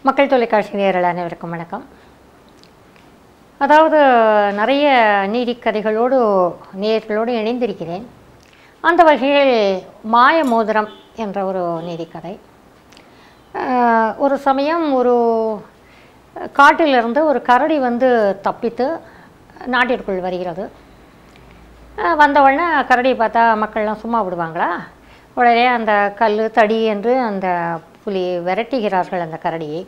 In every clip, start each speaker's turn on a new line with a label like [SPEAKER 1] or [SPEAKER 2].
[SPEAKER 1] மக்கள் தொலைக்காட்சி நேயர்கள் அனைவருக்கும் வணக்கம் அதாவது நிறைய நீதிக்கதைகளோடு நேயர்களோடு இணைந்திருக்கிறேன் அந்த வகையில் மாய மோதிரம் என்ற ஒரு நீதிக்கதை அஹ், ஒரு சமயம் ஒரு காட்டிலிருந்து ஒரு கரடி வந்து தப்பித்து நாட்டிற்குள் வருகிறது அஹ், வந்த உடனே கரடியை பார்த்தா மக்கள்லாம் சும்மா விடுவாங்களா உடனே அந்த கல் தடி என்று அந்த புலி விரட்டுகிறார்கள் அந்த கரடியை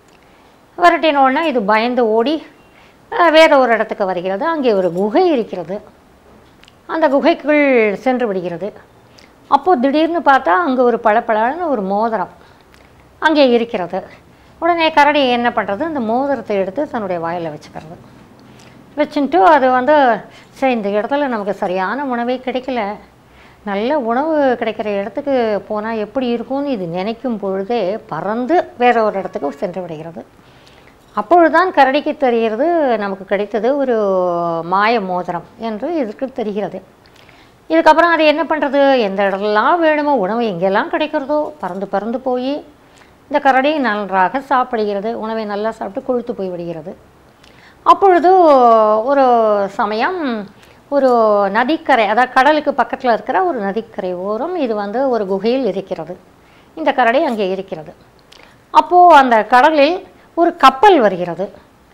[SPEAKER 1] விரட்டின உடனே இது பயந்து ஓடி அஹ், வேற ஒரு இடத்துக்கு வருகிறது அங்கே ஒரு குகை இருக்கிறது அந்த குகைக்குள் சென்று விடுகிறது அப்போது திடீர்னு பார்த்தா அங்கே ஒரு பளபளன்னு ஒரு மோதிரம் அங்கே இருக்கிறது உடனே கரடி என்ன பண்ணுறது அந்த மோதிரத்தை எடுத்து தன்னுடைய வாயில் வச்சுக்கிறது வச்சுட்டு அது வந்து சரி இந்த இடத்துல நமக்கு சரியான உணவே கிடைக்கல நல்ல உணவு கிடைக்கிற இடத்துக்கு போனால் எப்படி இருக்கும்னு இது நினைக்கும் பொழுதே பறந்து வேற ஒரு இடத்துக்கு சென்று விடுகிறது அப்பொழுதுதான் கரடிக்கு தெரிகிறது நமக்கு கிடைத்தது ஒரு மாய மோதிரம் என்று இதற்கு தெரிகிறது இதுக்கப்புறம் அது என்ன பண்ணுறது எந்த இடத்துலலாம் வேணுமோ உணவு எங்கெல்லாம் கிடைக்கிறதோ பறந்து பறந்து போய் இந்த கரடி நன்றாக சாப்பிடுகிறது உணவை நல்லா சாப்பிட்டு கொழுத்து போய் விடுகிறது அப்பொழுது ஒரு சமயம் ஒரு நதிக்கரை அதாவது கடலுக்கு பக்கத்தில் இருக்கிற ஒரு நதிக்கரை ஓரம் இது வந்து ஒரு குகையில் இருக்கிறது இந்த கரடி அங்கே இருக்கிறது அப்போது அந்த கடலில் ஒரு கப்பல் வருகிறது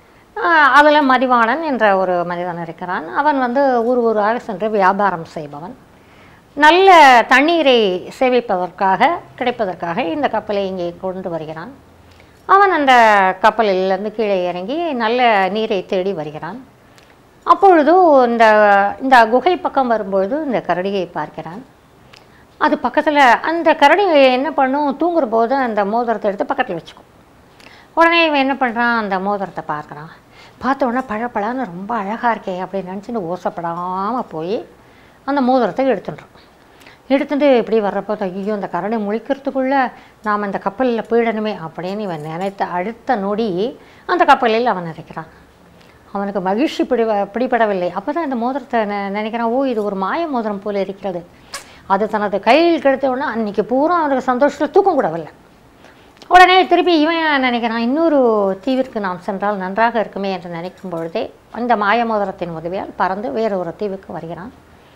[SPEAKER 1] அதில் மதிவாணன் என்ற ஒரு மனிதன் இருக்கிறான் அவன் வந்து ஊர் ஊராக சென்று வியாபாரம் செய்பவன் நல்ல தண்ணீரை சேமிப்பதற்காக கிடைப்பதற்காக இந்த கப்பலை இங்கே கொண்டு வருகிறான் அவன் அந்த கப்பலிலிருந்து கீழே இறங்கி நல்ல நீரை தேடி வருகிறான் அப்பொழுது இந்த இந்த குகை பக்கம் வரும்பொழுது இந்த கரடியை பார்க்கிறான் அது பக்கத்தில் அந்த கரடி என்ன பண்ணும் தூங்குற போது அந்த மோதிரத்தை எடுத்து பக்கத்தில் வச்சுக்கும் உடனே இவன் என்ன பண்ணுறான் அந்த மோதிரத்தை பார்க்குறான் பார்த்த உடனே பழப்பழன்னு ரொம்ப அழகாக இருக்கே அப்படின்னு நினச்சின்னு ஓசப்படாமல் போய் அந்த மோதிரத்தை எடுத்துடுறான் எடுத்துட்டு இப்படி வர்றப்போ ஐயோ அந்த கரடி முழிக்கிறதுக்குள்ளே நாம் அந்த கப்பலில் போயிடணுமே அப்படின்னு இவன் நினைத்த அடுத்த நொடி அந்த கப்பலில் அவன் நினைக்கிறான் அவனுக்கு மகிழ்ச்சி பிடி பிடிபடவில்லை அப்போ தான் இந்த மோதிரத்தை நெ- நினைக்கிறான் ஓ இது ஒரு மாய மோதிரம் போல இருக்கிறது அது தனது கையில் கிடைத்த உடனே அன்றைக்கி பூரா அவனுக்கு சந்தோஷத்தில் தூக்கம் கூட வரல உடனே திருப்பி இவன் நினைக்கிறான் இன்னொரு தீவிற்கு நாம் சென்றால் நன்றாக இருக்குமே என்று நினைக்கும் பொழுதே அந்த மாய மோதிரத்தின் உதவியால் பறந்து வேறு ஒரு தீவுக்கு வருகிறான்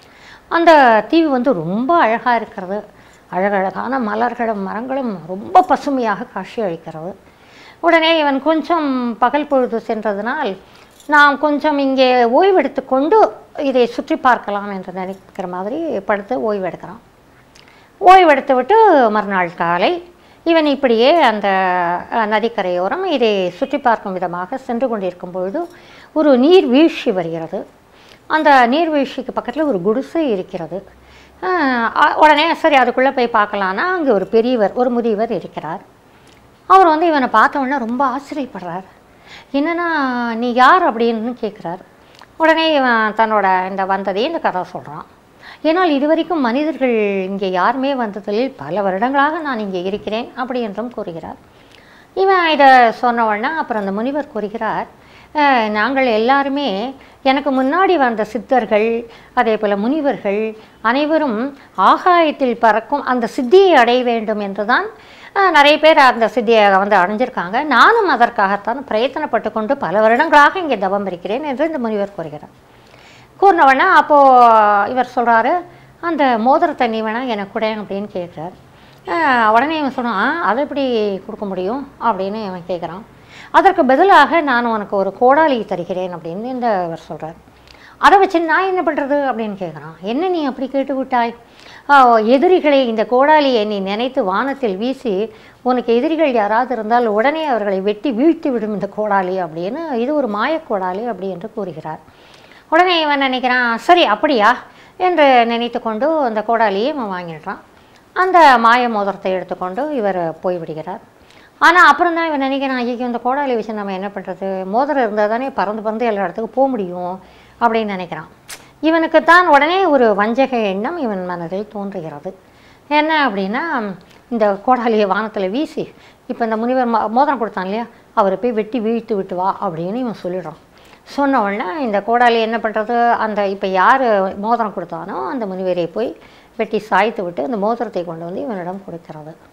[SPEAKER 1] அந்த தீவு வந்து ரொம்ப அழகாக இருக்கிறது அழகழகான மலர்களும் மரங்களும் ரொம்ப பசுமையாக காட்சி அளிக்கிறது உடனே இவன் கொஞ்சம் பகல் பொழுது சென்றதனால் நாம் கொஞ்சம் இங்கே ஓய்வெடுத்து கொண்டு இதை சுற்றி பார்க்கலாம் என்று நினைக்கிற மாதிரி படுத்து ஓய்வெடுக்கிறான் ஓய்வெடுத்து விட்டு மறுநாள் காலை இவன் இப்படியே அந்த அஹ், நதிக்கரையோரம் இதை சுற்றி பார்க்கும் விதமாக சென்று கொண்டிருக்கும் பொழுது ஒரு நீர்வீழ்ச்சி வருகிறது அந்த நீர்வீழ்ச்சிக்கு பக்கத்தில் ஒரு குடிசை இருக்கிறது அஹ், அ- உடனே சரி அதுக்குள்ளே போய் பார்க்கலான்னா அங்கே ஒரு பெரியவர் ஒரு முதியவர் இருக்கிறார் அவர் வந்து இவனை பார்த்த உடனே ரொம்ப ஆச்சரியப்படுறார் என்னன்னா நீ யார் அப்படின்னு கேட்குறார் உடனே இவன் தன்னோட இந்த வந்ததையே இந்த கதை சொல்கிறான் ஏன்னால் இதுவரைக்கும் மனிதர்கள் இங்கே யாருமே வந்ததில் பல வருடங்களாக நான் இங்கே இருக்கிறேன் அப்படி என்றும் கூறுகிறார் இவன் இதை சொன்ன உடனே அப்புறம் அந்த முனிவர் கூறுகிறார் "அஹ், நாங்கள் எல்லாருமே எனக்கு முன்னாடி வந்த சித்தர்கள் அதே போல் முனிவர்கள் அனைவரும் ஆகாயத்தில் பறக்கும் அந்த சித்தியை அடைய வேண்டும் என்று தான் அஹ், நிறைய பேர் அந்த சித்தியை வந்து அடைஞ்சிருக்காங்க நானும் அதற்காகத்தான் பிரயத்தனப்பட்டு கொண்டு பல வருடங்களாக இங்கே தவம் இருக்கிறேன் என்று இந்த முனிவர் கூறுகிறார் கூறினவொடனே அப்போது இவர் சொல்கிறாரு அந்த மோதிரத்தை நீ வேணா எனக்கு கூட அப்படின்னு கேட்குறாரு உடனே இவன் சொன்னான் அதை எப்படி கொடுக்க முடியும் அப்படின்னு இவன் கேட்குறான் அதற்கு பதிலாக நான் உனக்கு ஒரு கோடாலி தருகிறேன் அப்படின்னு இந்த இவர் சொல்கிறார் அதை வச்சு நான் என்ன பண்ணுறது அப்படின்னு கேட்குறான் என்ன நீ அப்படி கேட்டு விட்டாய் ஆ, எதிரிகளை இந்த கோடாலியை நீ நினைத்து வானத்தில் வீசி உனக்கு எதிரிகள் யாராவது இருந்தால் உடனே அவர்களை வெட்டி வீழ்த்தி விடும் இந்த கோடாலி அப்படின்னு இது ஒரு மாயக் கோடாலி அப்படி என்று கூறுகிறார் உடனே இவன் நினைக்கிறான் சரி அப்படியா என்று நினைத்து கொண்டு அந்த கோடாலியை இவன் வாங்கிடுறான் அந்த மாய மோதிரத்தை எடுத்துக்கொண்டு இவர் போய்விடுகிறார் ஆனால் அப்புறம் தான் இவன் நினைக்கிறான் ஐயோ இந்த கோடாலி வச்சு நம்ம என்ன பண்ணுறது மோதிரம் இருந்தால் தானே பறந்து பறந்து எல்லா இடத்துக்கும் போக முடியும் அப்படின்னு நினைக்கிறான் இவனுக்கு தான் உடனே ஒரு வஞ்சக எண்ணம் இவன் மனதில் தோன்றுகிறது என்ன அப்படின்னா இந்த கோடாலியை வானத்தில் வீசி இப்போ இந்த முனிவர் மோ- மோதிரம் கொடுத்தான் இல்லையா அவரை போய் வெட்டி வீழ்த்து விட்டு வா அப்படின்னு இவன் சொல்லிடுறான் சொன்ன உடனே இந்த கோடாலி என்ன பண்ணுறது அந்த இப்போ யார் மோதிரம் கொடுத்தானோ அந்த முனிவரை போய் வெட்டி சாய்த்து விட்டு அந்த மோதிரத்தை கொண்டு வந்து இவனிடம் கொடுக்கிறது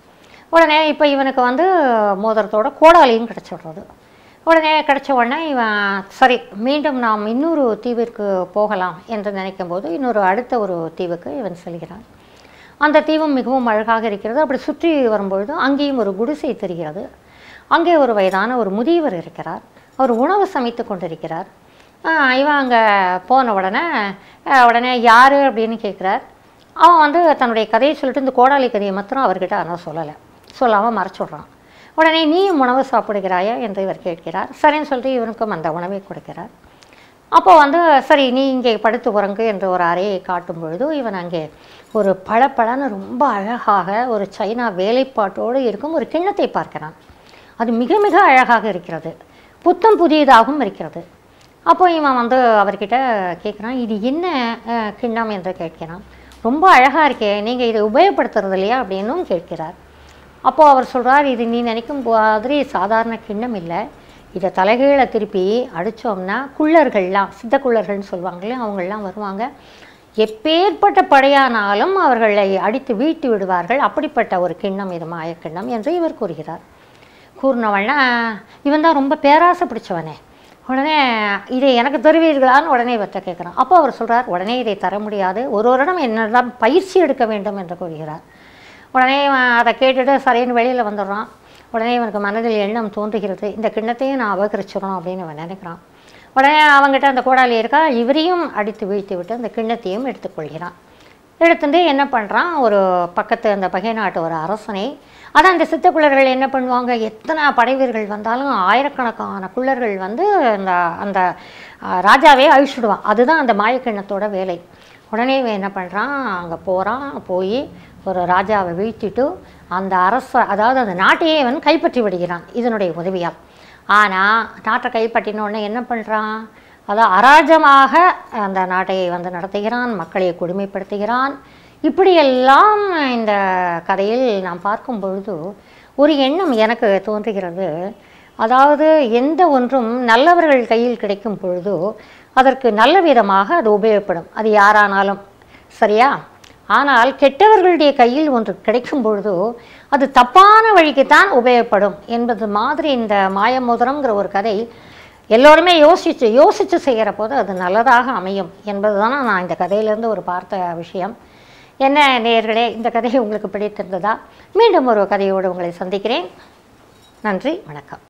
[SPEAKER 1] உடனே இப்போ இவனுக்கு வந்து மோதிரத்தோட கோடாலியும் கிடச்சிடுறது உடனே கிடச்ச உடனே இவன் சரி மீண்டும் நாம் இன்னொரு தீவிற்கு போகலாம் என்று நினைக்கும் போது இன்னொரு அடுத்த ஒரு தீவுக்கு இவன் செல்கிறான் அந்த தீவும் மிகவும் அழகாக இருக்கிறது அப்படி சுற்றி வரும்பொழுது அங்கேயும் ஒரு குடிசை தெரிகிறது அங்கே ஒரு வயதான ஒரு முதியவர் இருக்கிறார் அவர் உணவு சமைத்து கொண்டிருக்கிறார் ஆஹ் இவன் அங்கே போன உடனே ஆஹ் உடனே யார் அப்படின்னு கேட்குறார் அவன் வந்து தன்னுடைய கதையை சொல்லிட்டு இந்த கோடாலி கதையை மாத்திரம் அவர்கிட்ட ஆனால் சொல்லலை சொல்லாமல் மறைச்சுடுறான் உடனே நீயும் உணவு சாப்பிடுகிறாயா என்று இவர் கேட்கிறார் சரின்னு சொல்லிட்டு இவனுக்கும் அந்த உணவை கொடுக்கிறார் அப்போ வந்து சரி நீ இங்கே படுத்து உறங்கு என்று ஒரு அறையை காட்டும் பொழுது இவன் அங்கே ஒரு பளபளன்னு ரொம்ப அழகாக ஒரு சைனா வேலைப்பாட்டோடு இருக்கும் ஒரு கிண்ணத்தை பார்க்கிறான் அது மிக மிக அழகாக இருக்கிறது புத்தம் புதியதாகவும் இருக்கிறது அப்போ இவன் வந்து அவர்கிட்ட கேட்குறான் இது என்ன அஹ், கிண்ணம் என்று கேட்கிறான் ரொம்ப அழகாக இருக்கே நீங்கள் இதை உபயோகப்படுத்துறது இல்லையா அப்படின்னும் கேட்கிறார் அப்போது அவர் சொல்றார் இது நீ நினைக்கும் மாதிரி சாதாரண கிண்ணம் இல்லை இதை தலைகீழ திருப்பி அடித்தோம்னா குள்ளர்கள்லாம் சித்த குள்ளர்கள்னு சொல்லுவாங்களே அவங்கெல்லாம் வருவாங்க எப்பேற்பட்ட படையானாலும் அவர்களை அடித்து வீழ்த்தி விடுவார்கள் அப்படிப்பட்ட ஒரு கிண்ணம் இது மாயக்கிண்ணம் என்று இவர் கூறுகிறார் கூறினவன்னா இவன் தான் ரொம்ப பேராசை பிடிச்சவனே உடனே இதை எனக்கு தருவீர்களான்னு உடனே இவர்கிட்ட கேட்குறான் அப்போ அவர் சொல்றார் உடனே இதை தர முடியாது ஒரு வருடம் என்னிடம் பயிற்சி எடுக்க வேண்டும் என்று கூறுகிறார் உடனே இவன் அதை கேட்டுட்டு சரின்னு வெளியில் வந்துடுறான் உடனே இவனுக்கு மனதில் எண்ணம் தோன்றுகிறது இந்த கிண்ணத்தையும் நான் அபகரிச்சிடணும் அப்படின்னு அவன் நினைக்கிறான் உடனே அவங்ககிட்ட அந்த கோடாலி இருக்கா இவரையும் அடித்து வீழ்த்தி விட்டு அந்த கிண்ணத்தையும் எடுத்துக்கொள்கிறான் எடுத்துட்டு என்ன பண்ணுறான் ஒரு பக்கத்து அந்த பகை நாட்டு ஒரு அரசனை அதான் அந்த சித்த குள்ளர்கள் என்ன பண்ணுவாங்க எத்தனை படைவீர்கள் வந்தாலும் ஆயிரக்கணக்கான குள்ளர்கள் வந்து அந்த அந்த அஹ், ராஜாவே அழிச்சுடுவான் அதுதான் அந்த மாயக்கிண்ணத்தோட வேலை உடனே இவன் என்ன பண்ணுறான் அங்கே போகிறான் போய் ஒரு ராஜாவை வீழ்த்திட்டு அந்த அரச அதாவது அந்த நாட்டையே இவன் கைப்பற்றி விடுகிறான் இதனுடைய உதவியால் ஆனால் நாட்டை கைப்பற்றின உடனே என்ன பண்ணுறான் அதான் அராஜமாக அந்த நாட்டை வந்து நடத்துகிறான் மக்களை கொடுமைப்படுத்துகிறான் இப்படியெல்லாம் இந்த கதையில் நாம் பார்க்கும் பொழுது ஒரு எண்ணம் எனக்கு தோன்றுகிறது அதாவது எந்த ஒன்றும் நல்லவர்கள் கையில் கிடைக்கும் பொழுது அதற்கு நல்ல விதமாக அது உபயோகப்படும் அது யாரானாலும் சரியா ஆனால் கெட்டவர்களுடைய கையில் ஒன்று கிடைக்கும் பொழுது அது தப்பான வழிக்குத்தான் உபயோகப்படும் என்பது மாதிரி இந்த மாயமோதிரம்ங்கிற ஒரு கதை எல்லோருமே யோசித்து யோசித்து செய்கிற போது அது நல்லதாக அமையும் என்பது நான் இந்த கதையிலேருந்து ஒரு பார்த்த விஷயம் என்ன நேயர்களே இந்த கதை உங்களுக்கு பிடித்திருந்ததா மீண்டும் ஒரு கதையோடு உங்களை சந்திக்கிறேன் நன்றி வணக்கம்